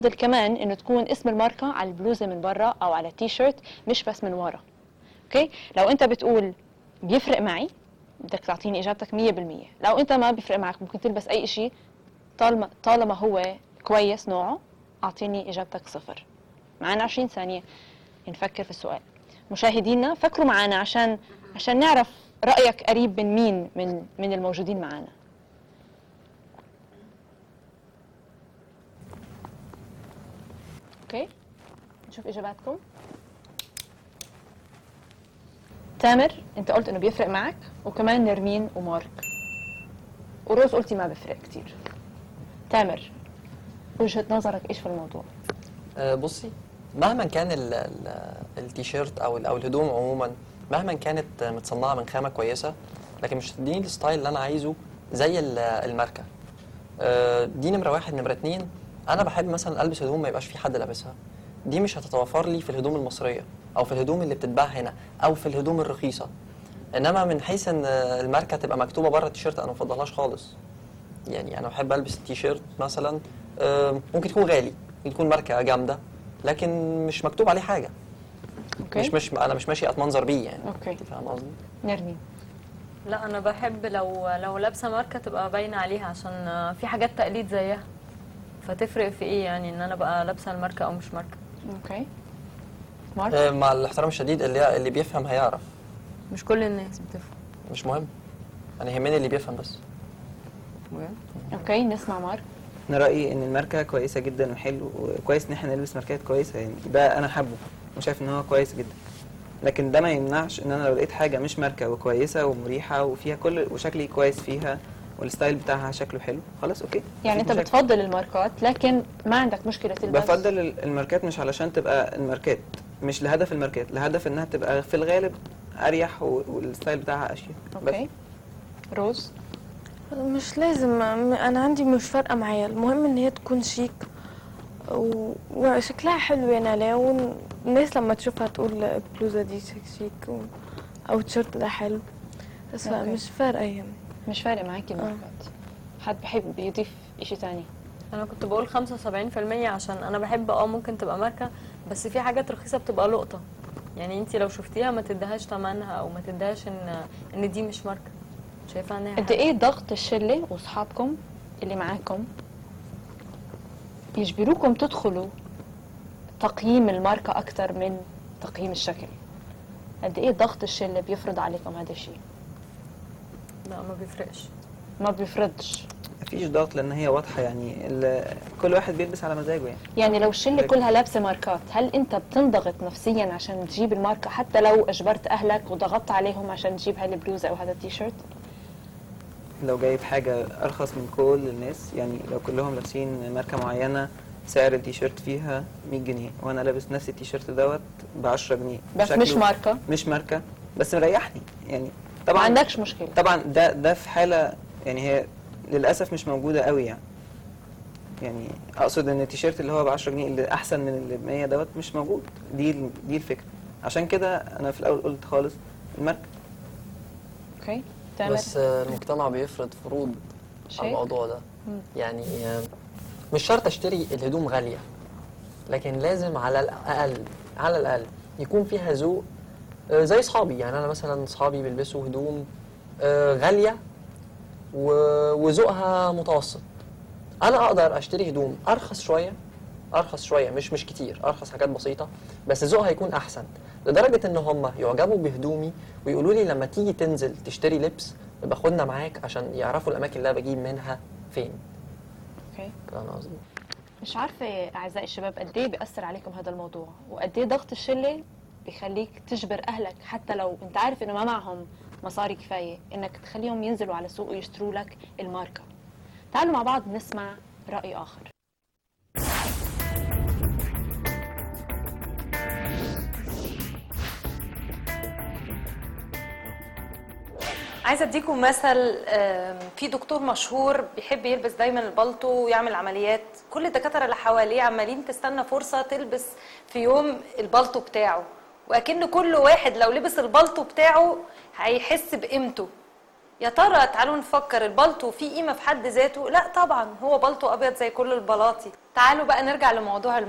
بفضل كمان انه تكون اسم الماركه على البلوزه من برا او على التي شيرت مش بس من ورا اوكي لو انت بتقول بيفرق معي بدك تعطيني اجابتك 100% لو انت ما بيفرق معك ممكن تلبس اي شيء طالما طالما هو كويس نوعه اعطيني اجابتك صفر معنا 20 ثانيه نفكر في السؤال مشاهدينا فكروا معنا عشان عشان نعرف رايك قريب من مين من من الموجودين معنا اوكي نشوف اجاباتكم تامر انت قلت انه بيفرق معك وكمان نرمين ومارك وروز قلتي ما بيفرق كتير تامر وجهة نظرك ايش في الموضوع آه، بصي مهما كان ال- ال- التيشيرت او ال- او الهدوم عموما مهما كانت متصنعه من خامه كويسه لكن مش هتديني الستايل اللي انا عايزه زي ال- الماركه آه، دي نمره واحد نمره اتنين انا بحب مثلا البس هدوم ما يبقاش في حد لابسها دي مش هتتوفر لي في الهدوم المصريه او في الهدوم اللي بتتباع هنا او في الهدوم الرخيصه انما من حيث ان الماركه تبقى مكتوبه بره التيشيرت انا ما بفضلهاش خالص يعني انا بحب البس التيشيرت مثلا آه، ممكن يكون غالي ممكن يكون ماركه جامده لكن مش مكتوب عليه حاجه اوكي مش مش انا مش ماشي اتمنظر بيه يعني اوكي انت فاهم قصدي نرمين لا انا بحب لو لو لابسه ماركه تبقى باينه عليها عشان في حاجات تقليد زيها فتفرق في ايه يعني ان انا بقى لابسه الماركه او مش ماركه اوكي مارك آه، مع الاحترام الشديد اللي اللي بيفهم هيعرف مش كل الناس بتفرق مش مهم انا يهمني اللي بيفهم بس اوكي نسمع مارك انا رايي ان الماركه كويسه جدا وحلو وكويس ان احنا نلبس ماركات كويسه يعني ده انا حابه وشايف ان هو كويس جدا لكن ده ما يمنعش ان انا لو لقيت حاجه مش ماركه وكويسه ومريحه وفيها كل وشكلي كويس فيها والستايل بتاعها شكله حلو خلاص اوكي يعني انت مفيش مشاكل. بتفضل الماركات لكن ما عندك مشكله تلبس بفضل ال- الماركات مش علشان تبقى الماركات مش لهدف الماركات لهدف انها تبقى في الغالب اريح و- والستايل بتاعها اشيك بس اوكي روز مش لازم م- انا عندي مش فارقه معايا المهم ان هي تكون شيك و- وشكلها حلو يعني عليها والناس لما تشوفها تقول البلوزه دي شيك شيك و... او التيشيرت ده حلو بس أوكي. مش فارقه يعني مش فارق معاكي الماركات حد بحب يضيف شيء ثاني انا كنت بقول 75% عشان انا بحب اه ممكن تبقى ماركه بس في حاجات رخيصه بتبقى لقطه يعني انت لو شفتيها ما تديهاش ثمنها او ما تديهاش ان ان دي مش ماركه شايفه ان هي قد حاجة. ايه ضغط الشله واصحابكم اللي معاكم يجبروكم تدخلوا تقييم الماركه اكثر من تقييم الشكل قد ايه ضغط الشله بيفرض عليكم هذا الشيء لا ما بيفرقش ما بيفرضش مفيش ضغط لان هي واضحه يعني ال- كل واحد بيلبس على مزاجه يعني يعني لو الشله كلها لابسه ماركات هل انت بتنضغط نفسيا عشان تجيب الماركه حتى لو اجبرت اهلك وضغطت عليهم عشان تجيب هاي البلوزه او هذا التيشيرت لو جايب حاجة أرخص من كل الناس يعني لو كلهم لابسين ماركة معينة سعر التيشيرت فيها 100 جنيه وأنا لابس نفس التيشيرت دوت ب 10 جنيه بس شكله مش ماركه مش ماركة بس مريحني يعني ما طبعا عندكش مشكله طبعا ده ده في حالة يعني هي للأسف مش موجودة قوي يعني يعني أقصد إن التيشيرت اللي هو ب 10 جنيه اللي أحسن من اللي ب 100 دوت مش موجود دي ال- دي الفكرة عشان كده أنا في الأول قلت خالص الماركة اوكي تامر بس آه، المجتمع بيفرض فروض على شيء الموضوع ده مم. يعني آه، مش شرط اشتري الهدوم غاليه لكن لازم على الاقل على الاقل يكون فيها ذوق آه، زي اصحابي يعني انا مثلا اصحابي بيلبسوا هدوم آه، غاليه و- وذوقها متوسط انا اقدر اشتري هدوم ارخص شويه ارخص شويه مش مش كتير ارخص حاجات بسيطه بس ذوقها يكون احسن لدرجه ان هم يعجبوا بهدومي ويقولوا لي لما تيجي تنزل تشتري لبس يبقى خدنا معاك عشان يعرفوا الاماكن اللي انا بجيب منها فين اوكي فاهم قصدي مش عارفه اعزائي الشباب قد ايه بياثر عليكم هذا الموضوع وقد ايه ضغط الشله بيخليك تجبر اهلك حتى لو انت عارف انه ما معهم مصاري كفايه انك تخليهم ينزلوا على السوق ويشتروا لك الماركه تعالوا مع بعض نسمع راي اخر عايزه اديكم مثل آم، في دكتور مشهور بيحب يلبس دايما البلطو ويعمل عمليات كل الدكاتره اللي حواليه عمالين تستنى فرصه تلبس في يوم البلطو بتاعه واكن كل واحد لو لبس البلطو بتاعه هيحس بقيمته يا ترى تعالوا نفكر البلطو فيه قيمه في حد ذاته لا طبعا هو بلطو ابيض زي كل البلاطي تعالوا بقى نرجع لموضوع